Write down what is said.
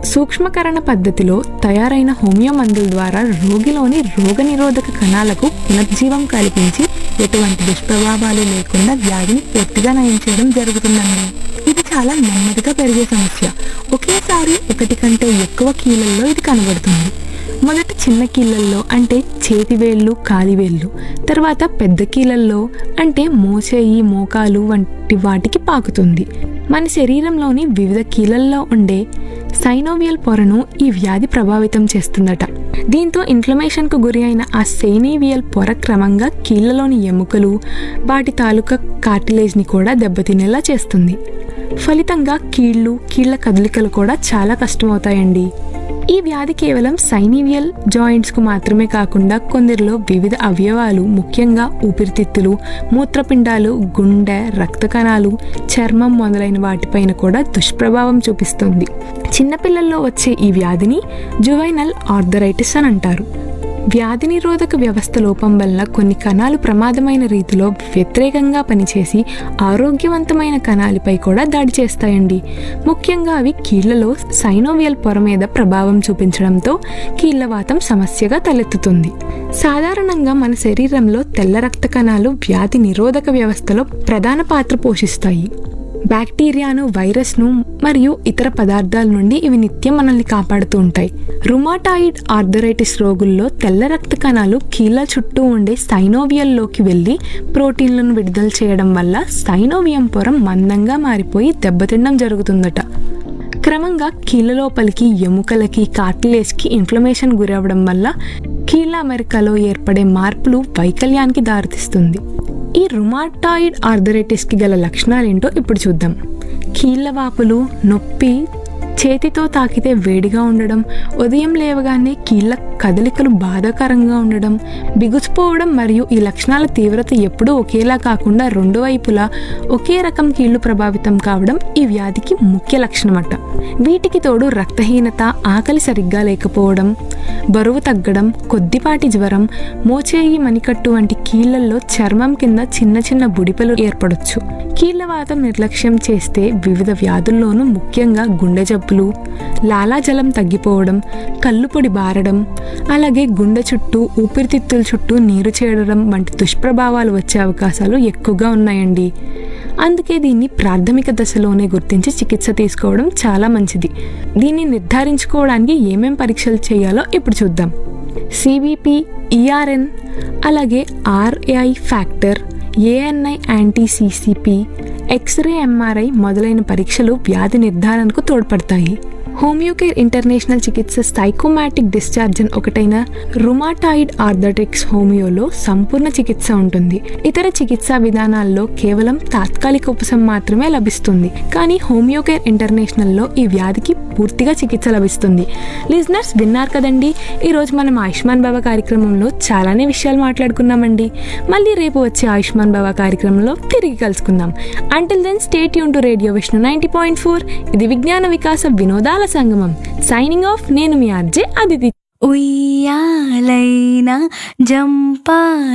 సూక్ష్మకరణ పద్ధతిలో తయారైన హోమియో మందుల ద్వారా రోగిలోని రోగనిరోధక కణాలకు పునర్జీవం కల్పించి ఎటువంటి దుష్ప్రభావాలు లేకుండా వ్యాధిని పూర్తిగా నయం చేయడం జరుగుతుందండి ఇది చాలా నెమ్మదిగా పెరిగే సమస్య ఒకేసారి ఒకటి కంటే ఎక్కువ కీళ్ళల్లో ఇది కనబడుతుంది మొదట చిన్న కీళ్ళల్లో అంటే చేతివేళ్ళు కాలివేళ్ళు తర్వాత పెద్ద కీళ్ళల్లో అంటే మోచేయి మోకాలు వంటి వాటికి పాకుతుంది మన శరీరంలోని వివిధ కీళ్ళల్లో ఉండే సైనోవియల్ పొరను ఈ వ్యాధి ప్రభావితం చేస్తుందట దీంతో ఇన్ఫ్లమేషన్కు గురి అయిన ఆ సైనీవియల్ పొర క్రమంగా కీళ్ళలోని ఎముకలు వాటి తాలూకా కార్టిలేజ్ని కూడా దెబ్బతినేలా చేస్తుంది ఫలితంగా కీళ్ళు కీళ్ళ కదలికలు కూడా చాలా కష్టమవుతాయండి ఈ వ్యాధి కేవలం సైనీవియల్ జాయింట్స్కు మాత్రమే కాకుండా కొందరిలో వివిధ అవయవాలు ముఖ్యంగా ఊపిరితిత్తులు మూత్రపిండాలు గుండె రక్త కణాలు చర్మం మొదలైన వాటిపైన కూడా దుష్ప్రభావం చూపిస్తుంది చిన్నపిల్లల్లో వచ్చే ఈ వ్యాధిని జువైనల్ ఆర్థరైటిస్ అని అంటారు వ్యాధి నిరోధక వ్యవస్థ లోపం వల్ల కొన్ని కణాలు ప్రమాదమైన రీతిలో వ్యతిరేకంగా పనిచేసి ఆరోగ్యవంతమైన కణాలపై కూడా దాడి చేస్తాయండి ముఖ్యంగా అవి కీళ్లలో సైనోవియల్ పొర మీద ప్రభావం చూపించడంతో కీళ్లవాతం సమస్యగా తలెత్తుతుంది సాధారణంగా మన శరీరంలో తెల్ల రక్త కణాలు వ్యాధి నిరోధక వ్యవస్థలో ప్రధాన పాత్ర పోషిస్తాయి బ్యాక్టీరియాను వైరస్ను మరియు ఇతర పదార్థాల నుండి ఇవి నిత్యం మనల్ని కాపాడుతూ ఉంటాయి రుమాటాయిడ్ ఆర్థరైటిస్ రోగుల్లో తెల్ల రక్త కణాలు కీళ్ళ చుట్టూ ఉండే సైనోవియల్లోకి వెళ్ళి ప్రోటీన్లను విడుదల చేయడం వల్ల సైనోవియం పొర మందంగా మారిపోయి దెబ్బతినడం జరుగుతుందట క్రమంగా కీళ్ళ లోపలికి ఎముకలకి కార్టిలేజ్కి ఇన్ఫ్లమేషన్ గురవడం వల్ల కీళ్ళ అమెరికాలో ఏర్పడే మార్పులు వైకల్యానికి దారితీస్తుంది ఈ రుమాటాయిడ్ ఆర్థరైటిస్కి గల లక్షణాలేంటో ఇప్పుడు చూద్దాం కీళ్ళ వాపులు నొప్పి చేతితో తాకితే వేడిగా ఉండడం ఉదయం లేవగానే కీళ్ళ కదలికలు బాధాకరంగా ఉండడం బిగుసిపోవడం మరియు ఈ లక్షణాల తీవ్రత ఎప్పుడూ ఒకేలా కాకుండా రెండు వైపులా ఒకే రకం కీళ్లు ప్రభావితం కావడం ఈ వ్యాధికి ముఖ్య లక్షణమట వీటికి తోడు రక్తహీనత ఆకలి సరిగ్గా లేకపోవడం బరువు తగ్గడం కొద్దిపాటి జ్వరం మోచేయి మణికట్టు వంటి కీళ్లలో చర్మం కింద చిన్న చిన్న బుడిపలు ఏర్పడొచ్చు కీళ్లవాతం నిర్లక్ష్యం చేస్తే వివిధ వ్యాధుల్లోనూ ముఖ్యంగా గుండె జబ్బులు లాలాజలం తగ్గిపోవడం కళ్ళు పొడి బారడం అలాగే గుండె చుట్టూ ఊపిరితిత్తుల చుట్టూ నీరు చేరడం వంటి దుష్ప్రభావాలు వచ్చే అవకాశాలు ఎక్కువగా ఉన్నాయండి అందుకే దీన్ని ప్రాథమిక దశలోనే గుర్తించి చికిత్స తీసుకోవడం చాలా మంచిది దీన్ని నిర్ధారించుకోవడానికి ఏమేం పరీక్షలు చేయాలో ఇప్పుడు చూద్దాం సిబిపి ఈఆర్ఎన్ అలాగే RAI factor ANI anti CCP x-ray MRI మొదలైన పరీక్షలు వ్యాధి నిర్ధారణకు తోడ్పడతాయి హోమియోకేర్ ఇంటర్నేషనల్ చికిత్స సైకోమాటిక్ డిశ్చార్జన్ ఒకటైన రుమాటాయిడ్ ఆర్థటిక్స్ హోమియోలో సంపూర్ణ చికిత్స ఉంటుంది ఇతర చికిత్సా విధానాల్లో కేవలం తాత్కాలిక ఉపశమనం మాత్రమే లభిస్తుంది కానీ హోమియోకేర్ ఇంటర్నేషనల్లో ఈ వ్యాధికి పూర్తిగా చికిత్స లభిస్తుంది లిజనర్స్ విన్నారు కదండి ఈరోజు మనం ఆయుష్మాన్ బాబా కార్యక్రమంలో చాలానే విషయాలు మాట్లాడుకున్నామండి మళ్ళీ రేపు వచ్చే ఆయుష్మాన్ బాబా కార్యక్రమంలో తిరిగి కలుసుకుందాం అంటిల్ దెన్ స్టేట్ యూన్ to radio Vishnu ninety point four ఇది విజ్ఞాన వికాస వినోదాల సంగమం సైనింగ్ ఆఫ్ నేను మీ ఆర్జే అదితి ఉయ్యాలైనా జంపా